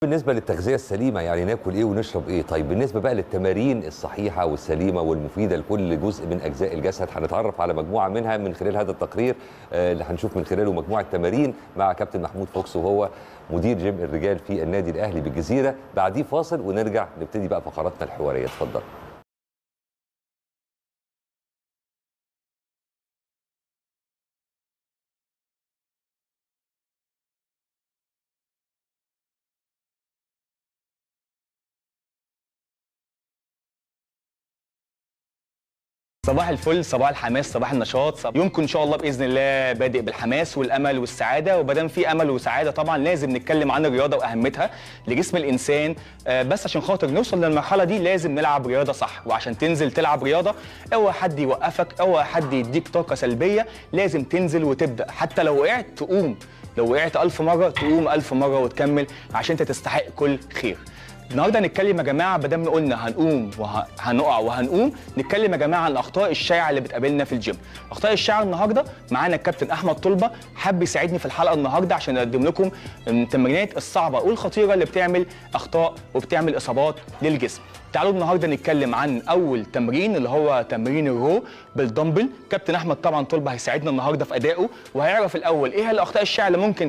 بالنسبة للتغذية السليمة يعني ناكل ايه ونشرب ايه طيب بالنسبة بقى للتمارين الصحيحة والسليمة والمفيدة لكل جزء من أجزاء الجسد هنتعرف على مجموعة منها من خلال هذا التقرير آه، اللي هنشوف من خلاله مجموعة تمارين مع كابتن محمود فوكس وهو مدير جيم الرجال في النادي الأهلي بالجزيرة بعديه فاصل ونرجع نبتدي بقى فقراتنا الحوارية اتفضل صباح الفل صباح الحماس صباح النشاط صباح يومكم ان شاء الله باذن الله بادئ بالحماس والامل والسعاده وبدام في امل وسعاده طبعا لازم نتكلم عن الرياضه واهميتها لجسم الانسان آه، بس عشان خاطر نوصل للمرحله دي لازم نلعب رياضه صح وعشان تنزل تلعب رياضه اوعى حد يوقفك اوعى حد يديك طاقه سلبيه لازم تنزل وتبدا حتى لو وقعت تقوم لو وقعت ألف مرة تقوم ألف مرة وتكمل عشان انت تستحق كل خير النهارده هنتكلم يا جماعه ما دام قلنا هنقوم وهنقع وهنقوم نتكلم يا جماعه عن الاخطاء الشائعه اللي بتقابلنا في الجيم الاخطاء الشائعه النهارده معانا الكابتن احمد طلبه حب يساعدني في الحلقه النهارده عشان اقدم لكم التمرينات الصعبه والخطيره اللي بتعمل اخطاء وبتعمل اصابات للجسم تعالوا النهارده نتكلم عن اول تمرين اللي هو تمرين الرو بالدمبل كابتن احمد طبعا طلبه هيساعدنا النهارده في ادائه وهيعرف الاول ايه الاخطاء الشائعه اللي ممكن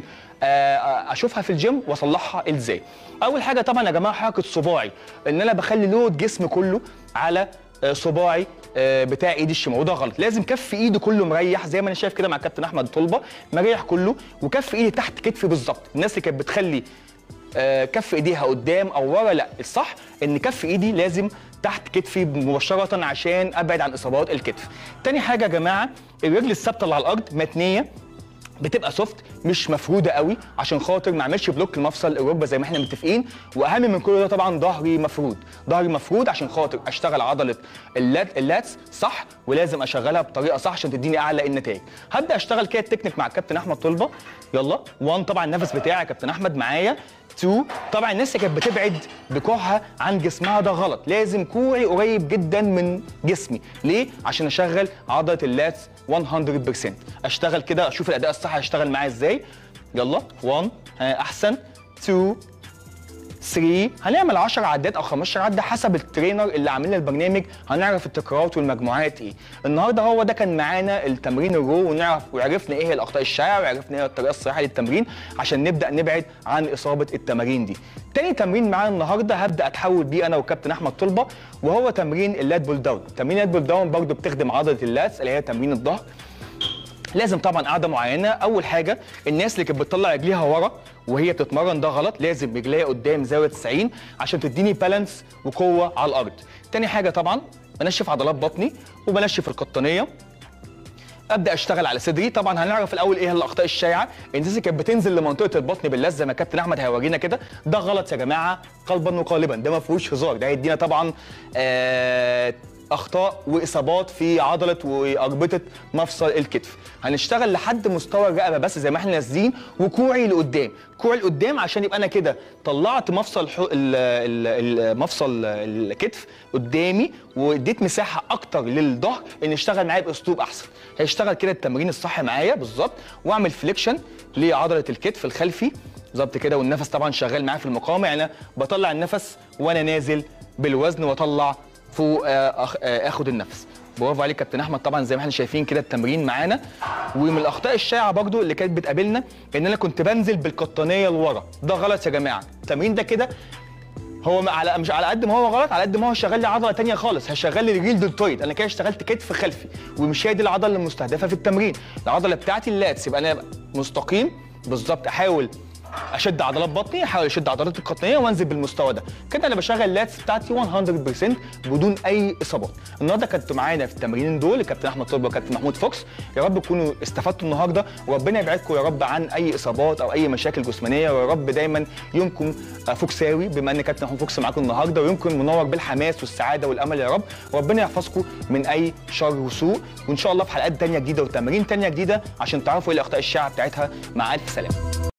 آه، اشوفها في الجيم واصلحها ازاي اول حاجه طبعا يا جماعه حركه صباعي ان انا بخلي لود جسمي كله على آه، صباعي آه، بتاع ايدي الشمال وده غلط لازم كف ايدي كله مريح زي ما انا شايف كده مع الكابتن احمد طلبه مريح كله وكف ايدي تحت كتفي بالظبط الناس اللي كانت بتخلي آه، كف ايديها قدام او ورا لا الصح ان كف ايدي لازم تحت كتفي مباشره عشان ابعد عن اصابات الكتف تاني حاجه يا جماعه الرجل الثابته اللي على الارض متنيه بتبقى سوفت مش مفروده قوي عشان خاطر ما اعملش بلوك لمفصل الركبه زي ما احنا متفقين واهم من كل ده طبعا ظهري مفرود ظهري مفرود عشان خاطر اشتغل عضله اللات اللاتس صح ولازم اشغلها بطريقه صح عشان تديني اعلى النتائج هبدا اشتغل كده التكنيك مع الكابتن احمد طلبه يلا 1 طبعا النفس بتاعي يا كابتن احمد معايا 2 طبعا الناس اللي كانت بتبعد بكوعها عن جسمها ده غلط لازم كوعي قريب جدا من جسمي ليه عشان اشغل عضله اللاتس 100% اشتغل كده اشوف الاداء الصح هيشتغل معايا ازاي يلا 1 ها، احسن 2 3 هنعمل 10 عدات او 15 عده حسب الترينر اللي عامل لنا البرنامج هنعرف التكرارات والمجموعات ايه النهارده هو ده كان معانا التمرين الرو ونعرف وعرفنا ايه هي الاخطاء الشائعه وعرفنا ايه الطريقه الصحيحه للتمرين عشان نبدا نبعد عن اصابه التمارين دي تاني تمرين معانا النهارده هبدا اتحول بيه انا وكابتن احمد طلبه وهو تمرين اللات بول داون تمرين اللات بول داون برضه بتخدم عضله اللاتس اللي هي تمرين الظهر لازم طبعا قاعده معينه اول حاجه الناس اللي كانت بتطلع رجليها ورا وهي بتتمرن ده غلط لازم رجليها قدام زاويه 90 عشان تديني بالانس وقوه على الارض تاني حاجه طبعا بنشف عضلات بطني وبنشف القطنيه ابدا اشتغل على صدري طبعا هنعرف الاول ايه الاخطاء الشائعه الناس اللي كانت بتنزل لمنطقه البطن باللزه زي ما كابتن احمد هيورينا كده ده غلط يا جماعه قلبا وقالبا ده ما فيهوش هزار ده هيدينا طبعا آه اخطاء واصابات في عضله واربطه مفصل الكتف هنشتغل لحد مستوى الرقبه بس زي ما احنا نازلين وكوعي لقدام كوعي لقدام عشان يبقى انا كده طلعت مفصل حو... ال... ال... ال... مفصل الكتف قدامي واديت مساحه اكتر للظهر ان يشتغل معايا باسلوب احسن هيشتغل كده التمرين الصح معايا بالظبط واعمل فليكشن لعضله الكتف الخلفي بالظبط كده والنفس طبعا شغال معايا في المقاومه يعني انا بطلع النفس وانا نازل بالوزن واطلع فوق آه، أخ- آه، اخد النفس برافو عليك كابتن احمد طبعا زي ما احنا شايفين كده التمرين معانا ومن الاخطاء الشائعه برضو اللي كانت بتقابلنا ان انا كنت بنزل بالقطنيه لورا ده غلط يا جماعه التمرين ده كده هو م- على مش على قد ما هو غلط على قد ما هو شغال لي عضله تانية خالص هشغل لي الريل دلتويد انا كده اشتغلت كتف خلفي ومش هي دي العضله المستهدفه في التمرين العضله بتاعتي اللاتس يبقى انا مستقيم بالظبط احاول اشد عضلات بطني احاول اشد عضلات القطنيه وانزل بالمستوى ده كده انا بشغل اللاتس بتاعتي 100% بدون اي اصابات النهارده كنتوا معانا في التمرينين دول الكابتن احمد طلبه والكابتن محمود فوكس يا رب تكونوا استفدتوا النهارده وربنا يبعدكم يا رب عن اي اصابات او اي مشاكل جسمانيه ويا رب دايما يومكم آه، فوكساوي بما ان كابتن محمود فوكس معاكم النهارده ويومكم منور بالحماس والسعاده والامل يا رب وربنا يحفظكم من اي شر وسوء وان شاء الله في حلقات تانية جديده وتمارين تانية جديده عشان تعرفوا ايه الاخطاء الشائعه بتاعتها مع الف سلامه